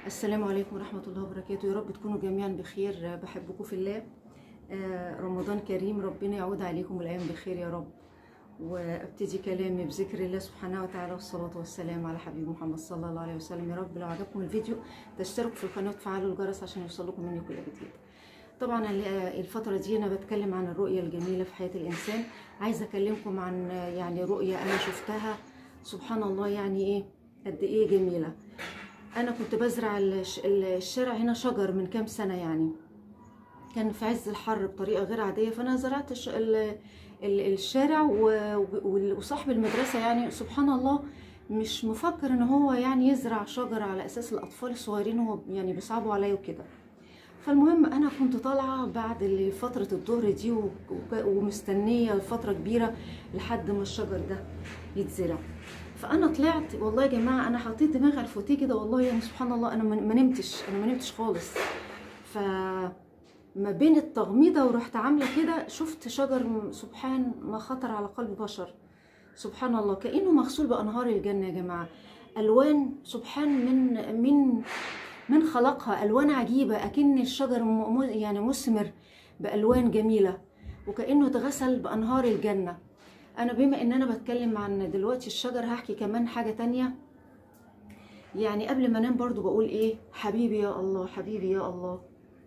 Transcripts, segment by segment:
السلام عليكم ورحمة الله وبركاته يا رب تكونوا جميعا بخير بحبكم في الله آه، رمضان كريم ربنا يعود عليكم الأيام بخير يا رب وابتدي كلامي بذكر الله سبحانه وتعالى والصلاة والسلام على حبيب محمد صلى الله عليه وسلم يا رب لو عجبكم الفيديو تشتركوا في القناة وتفعلوا الجرس عشان يوصلكم مني كل جديد طبعا الفترة دي أنا بتكلم عن الرؤية الجميلة في حياة الإنسان عايزة أكلمكم عن يعني رؤية أنا شفتها سبحان الله يعني إيه قد إيه جميلة انا كنت بزرع الش- الشارع هنا شجر من كام سنه يعني كان في عز الحر بطريقه غير عاديه فانا زرعت الش- ال- ال- الشارع و- و- وصاحب المدرسه يعني سبحان الله مش مفكر ان هو يعني يزرع شجر على اساس الاطفال الصغيرين هو يعني بيصعبوا عليا وكده فالمهم انا كنت طالعه بعد اللي فتره الظهر دي و- وك- ومستنيه فتره كبيره لحد ما الشجر ده يتزرع فانا طلعت والله يا جماعه انا حطيت دماغي على الفوتيه كده والله يعني سبحان الله انا ما ما نمتش انا ما نمتش خالص ف ما بين التغميضه ورحت عامله كده شفت شجر م- سبحان ما خطر على قلب بشر سبحان الله كانه مغسول بانهار الجنه يا جماعه الوان سبحان من من من خلقها الوان عجيبه اكن الشجر م- م- يعني مثمر بالوان جميله وكانه اتغسل بانهار الجنه انا بما ان انا بتكلم عن دلوقتي الشجر هحكي كمان حاجه تانية يعني قبل ما انام برضو بقول ايه حبيبي يا الله حبيبي يا الله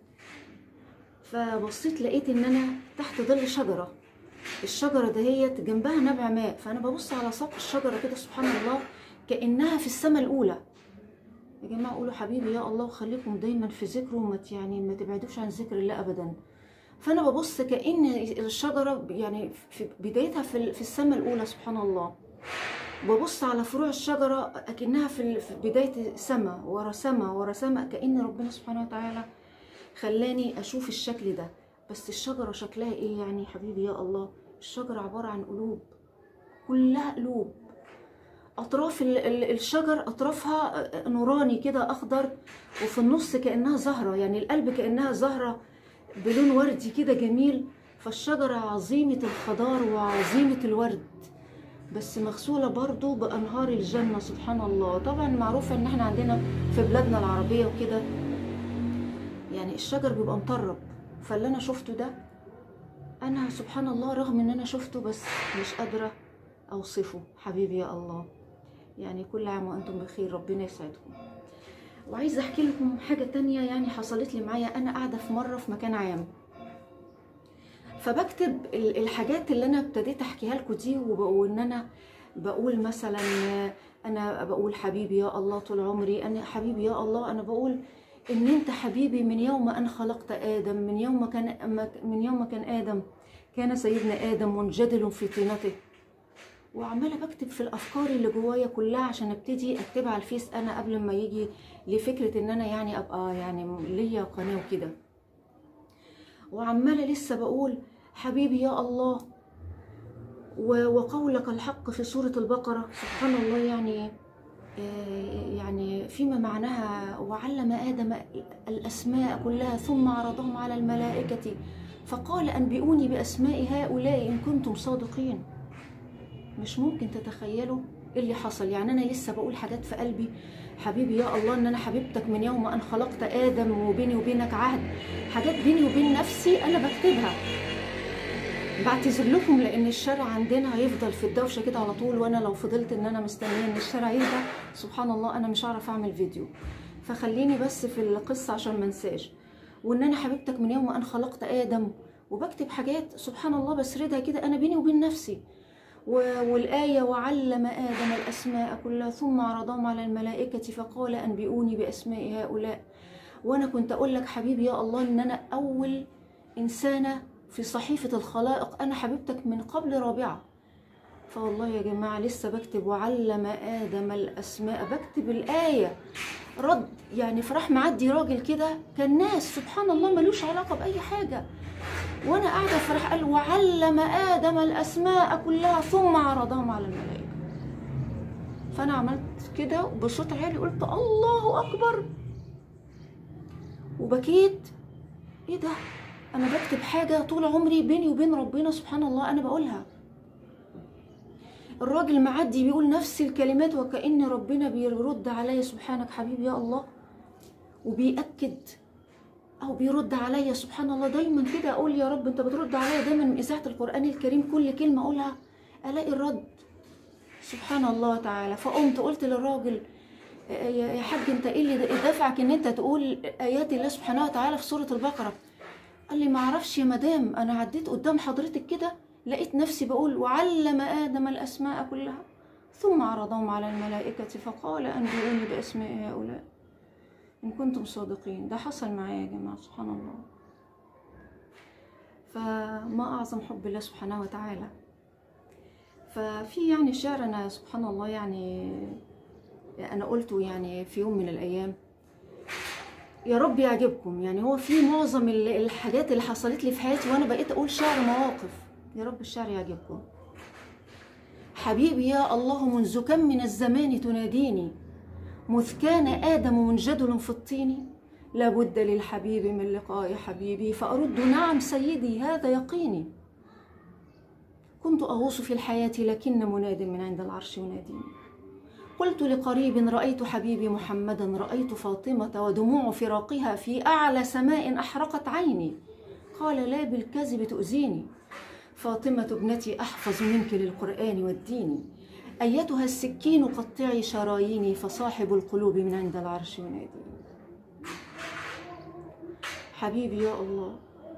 فبصيت لقيت ان انا تحت ظل شجره الشجره دهيت جنبها نبع ماء فانا ببص على ساق الشجره كده سبحان الله كانها في السماء الاولى يا جماعه قولوا حبيبي يا الله وخليكم دايما في ذكره وما ت- يعني ما تبعدوش عن ذكر الله ابدا فانا ببص كان الشجره يعني في بدايتها في ال- في السماء الاولى سبحان الله ببص على فروع الشجره اكنها في ال- في بدايه سما ورا سما ورا سما كان ربنا سبحانه وتعالى خلاني اشوف الشكل ده بس الشجره شكلها ايه يعني حبيبي يا الله الشجره عباره عن قلوب كلها قلوب اطراف ال- ال- الشجر اطرافها نوراني كده اخضر وفي النص كانها زهره يعني القلب كانها زهره بلون وردي كده جميل فالشجره عظيمه الخضار وعظيمه الورد بس مغسوله برضو بانهار الجنه سبحان الله طبعا معروف ان احنا عندنا في بلادنا العربيه وكده يعني الشجر بيبقى مطرب فاللي انا شفته ده انا سبحان الله رغم ان انا شفته بس مش قادره اوصفه حبيبي يا الله يعني كل عام وانتم بخير ربنا يسعدكم وعايزه احكي لكم حاجه تانية يعني حصلت لي معايا انا قاعده في مره في مكان عام فبكتب ال- الحاجات اللي انا ابتديت احكيها لكم دي وب- وان انا بقول مثلا انا بقول حبيبي يا الله طول عمري انا حبيبي يا الله انا بقول ان انت حبيبي من يوم ان خلقت ادم من يوم كان من يوم كان ادم كان سيدنا ادم منجدل في طينته وعماله بكتب في الافكار اللي جوايا كلها عشان ابتدي اكتبها على الفيس انا قبل ما يجي لفكره ان انا يعني ابقى يعني ليا قناه وكده وعماله لسه بقول حبيبي يا الله و- وقولك الحق في سوره البقره سبحان الله يعني آه، يعني فيما معناها وعلم ادم الاسماء كلها ثم عرضهم على الملائكه فقال انبئوني باسماء هؤلاء ان كنتم صادقين مش ممكن تتخيلوا ايه اللي حصل يعني انا لسه بقول حاجات في قلبي حبيبي يا الله ان انا حبيبتك من يوم ان خلقت ادم وبيني وبينك عهد حاجات بيني وبين نفسي انا بكتبها بعتذر لكم لان الشارع عندنا هيفضل في الدوشه كده على طول وانا لو فضلت ان انا مستنيه ان الشارع يهدى سبحان الله انا مش هعرف اعمل فيديو فخليني بس في القصه عشان ما انساش وان انا حبيبتك من يوم ان خلقت ادم وبكتب حاجات سبحان الله بسردها كده انا بيني وبين نفسي و- والآية وعلم آدم الأسماء كلها ثم عرضهم على الملائكة فقال أنبئوني بأسماء هؤلاء وأنا كنت أقول لك حبيبي يا الله إن أنا أول إنسانة في صحيفة الخلائق أنا حبيبتك من قبل رابعة فوالله يا جماعة لسه بكتب وعلم آدم الأسماء بكتب الآية رد يعني فراح معدي راجل كده كان ناس سبحان الله ملوش علاقة بأي حاجة وانا قاعده فراح قال وعلم ادم الاسماء كلها ثم عرضهم على الملائكه فانا عملت كده بصوت عالي قلت الله اكبر وبكيت ايه ده انا بكتب حاجه طول عمري بيني وبين ربنا سبحان الله انا بقولها الراجل معدي بيقول نفس الكلمات وكأن ربنا بيرد عليا سبحانك حبيبي يا الله وبيأكد أو بيرد عليا سبحان الله دايما كده أقول يا رب أنت بترد عليا دايما من إذاعة القرآن الكريم كل كلمة أقولها ألاقي الرد سبحان الله تعالى فقمت قلت للراجل يا يا حاج انت ايه اللي دافعك ان انت تقول ايات الله سبحانه وتعالى في سوره البقره قال لي ما اعرفش يا مدام انا عديت قدام حضرتك كده لقيت نفسي بقول وعلم ادم الاسماء كلها ثم عرضهم على الملائكه فقال انبئوني باسماء هؤلاء ان كنتم صادقين ده حصل معايا يا جماعه سبحان الله فما اعظم حب الله سبحانه وتعالى ففي يعني شعر انا سبحان الله يعني انا قلته يعني في يوم من الايام يا رب يعجبكم يعني هو في معظم ال- الحاجات اللي حصلت لي في حياتي وانا بقيت اقول شعر مواقف يا رب الشعر يعجبكم حبيبي يا الله منذ كم من الزمان تناديني مذ كان ادم منجدل في الطين لابد للحبيب من لقاء حبيبي فارد نعم سيدي هذا يقيني كنت اغوص في الحياه لكن مناد من عند العرش يناديني قلت لقريب رأيت حبيبي محمدا رأيت فاطمة ودموع فراقها في أعلى سماء أحرقت عيني قال لا بالكذب تؤذيني فاطمة ابنتي أحفظ منك للقرآن والدين أيتها السكين قطعي شراييني فصاحب القلوب من عند العرش يناديني حبيبي يا الله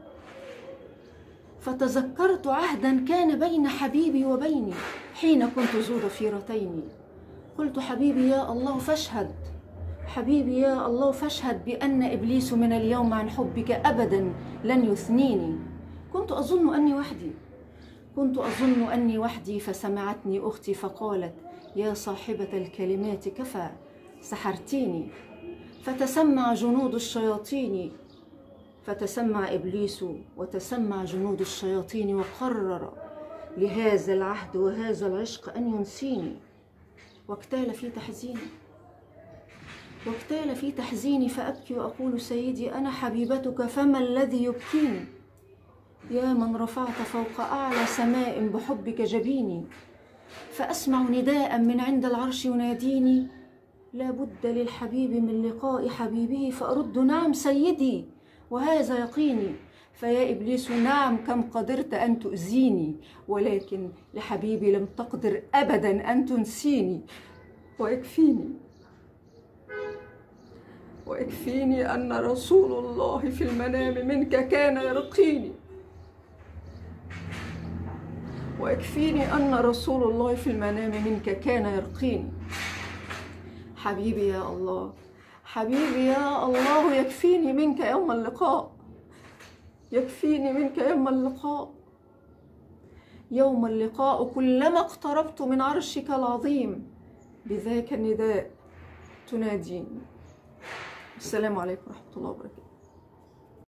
فتذكرت عهدا كان بين حبيبي وبيني حين كنت ذو ضفيرتين قلت حبيبي يا الله فاشهد حبيبي يا الله فاشهد بأن إبليس من اليوم عن حبك أبدا لن يثنيني كنت أظن أني وحدي كنت أظن أني وحدي فسمعتني أختي فقالت يا صاحبة الكلمات كفى سحرتيني فتسمع جنود الشياطين فتسمع إبليس وتسمع جنود الشياطين وقرر لهذا العهد وهذا العشق أن ينسيني واكتال في تحزيني واكتال في تحزيني فأبكي وأقول سيدي أنا حبيبتك فما الذي يبكيني يا من رفعت فوق أعلى سماء بحبك جبيني فأسمع نداء من عند العرش يناديني لا بد للحبيب من لقاء حبيبه فأرد نعم سيدي وهذا يقيني فيا إبليس نعم كم قدرت أن تؤذيني ولكن لحبيبي لم تقدر أبدا أن تنسيني ويكفيني ويكفيني أن رسول الله في المنام منك كان يرقيني ويكفيني أن رسول الله في المنام منك كان يرقيني حبيبي يا الله حبيبي يا الله يكفيني منك يوم اللقاء يكفيني منك يوم اللقاء يوم اللقاء كلما اقتربت من عرشك العظيم بذاك النداء تناديني السلام عليكم ورحمة الله وبركاته